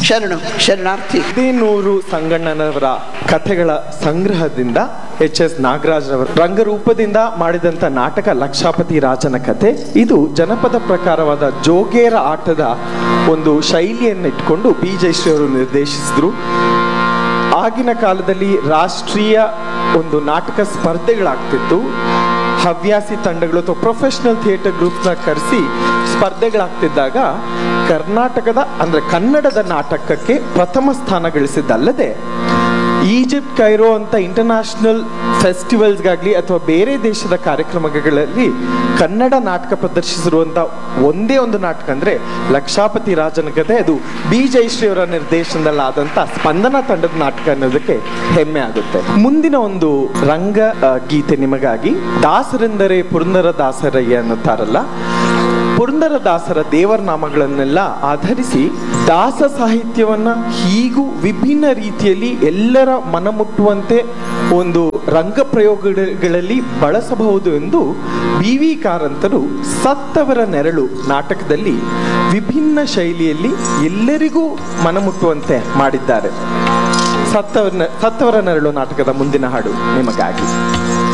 ಶರಣು ಶರಣಾರ್ಥಿ ಹದಿನೂರು ಸಂಗಣ್ಣನವರ ಕಥೆಗಳ ಸಂಗ್ರಹದಿಂದ ಎಚ್ ಎಸ್ ನಾಗರಾಜ್ರವರು ರಂಗರೂಪದಿಂದ ಮಾಡಿದಂತ ನಾಟಕ ಲಕ್ಷಾಪತಿ ರಾಜನ ಕಥೆ ಇದು ಜನಪದ ಪ್ರಕಾರವಾದ ಜೋಗೇರ ಆಟದ ಒಂದು ಶೈಲಿಯನ್ನು ಇಟ್ಕೊಂಡು ಬಿ ಜಯಶ್ರೀ ಅವರು ನಿರ್ದೇಶಿಸಿದ್ರು ಆಗಿನ ಕಾಲದಲ್ಲಿ ರಾಷ್ಟ್ರೀಯ ಒಂದು ನಾಟಕ ಸ್ಪರ್ಧೆಗಳಾಗ್ತಿತ್ತು ಹವ್ಯಾಸಿ ತಂಡಗಳು ಅಥವಾ ಪ್ರೊಫೆಷನಲ್ ಥಿಯೇಟರ್ ಗ್ರೂಪ್ನ ಕರೆಸಿ ಸ್ಪರ್ಧೆಗಳಾಗ್ತಿದ್ದಾಗ ಕರ್ನಾಟಕದ ಅಂದ್ರೆ ಕನ್ನಡದ ನಾಟಕಕ್ಕೆ ಪ್ರಥಮ ಸ್ಥಾನ ಗಳಿಸಿದ್ದಲ್ಲದೆ ಈಜಿಪ್ಟ್ ಕೈರೋ ಅಂತ ಇಂಟರ್ನ್ಯಾಷನಲ್ ಫೆಸ್ಟಿವಲ್ಸ್ಗಾಗ್ಲಿ ಅಥವಾ ಬೇರೆ ದೇಶದ ಕಾರ್ಯಕ್ರಮಗಳಲ್ಲಿ ಕನ್ನಡ ನಾಟಕ ಪ್ರದರ್ಶಿಸಿರುವಂತ ಒಂದೇ ಒಂದು ನಾಟಕ ಅಂದ್ರೆ ಲಕ್ಷಾಪತಿ ರಾಜನ ಕಥೆ ಅದು ಬಿ ಜಯಶ್ರೀ ಅವರ ನಿರ್ದೇಶನದಲ್ಲಾದಂತ ಸ್ಪಂದನ ತಂಡದ ನಾಟಕ ಅನ್ನೋದಕ್ಕೆ ಹೆಮ್ಮೆ ಆಗುತ್ತೆ ಮುಂದಿನ ಒಂದು ರಂಗ ಆ, ಗೀತೆ ನಿಮಗಾಗಿ ದಾಸರೆಂದರೆ ಪುರಂದರ ದಾಸರಯ್ಯ ಅನ್ನುತ್ತಾರಲ್ಲ ಪುರಂದರದಾಸರ ದೇವರ ನಾಮಗಳನ್ನೆಲ್ಲ ಆಧರಿಸಿ ದಾಸ ಸಾಹಿತ್ಯವನ್ನ ಹೀಗೂ ವಿಭಿನ್ನ ರೀತಿಯಲ್ಲಿ ಎಲ್ಲರ ಮನಮುಟ್ಟುವಂತೆ ಒಂದು ರಂಗ ಪ್ರಯೋಗಗಳಲ್ಲಿ ಬಳಸಬಹುದು ಎಂದು ಬಿ ವಿ ಕಾರಂತರು ಸತ್ತವರ ನೆರಳು ನಾಟಕದಲ್ಲಿ ವಿಭಿನ್ನ ಶೈಲಿಯಲ್ಲಿ ಎಲ್ಲರಿಗೂ ಮನಮುಟ್ಟುವಂತೆ ಮಾಡಿದ್ದಾರೆ ಸತ್ತವರ ಸತ್ತವರ ನೆರಳು ನಾಟಕದ ಮುಂದಿನ ಹಾಡು ನಿಮಗಾಗಿ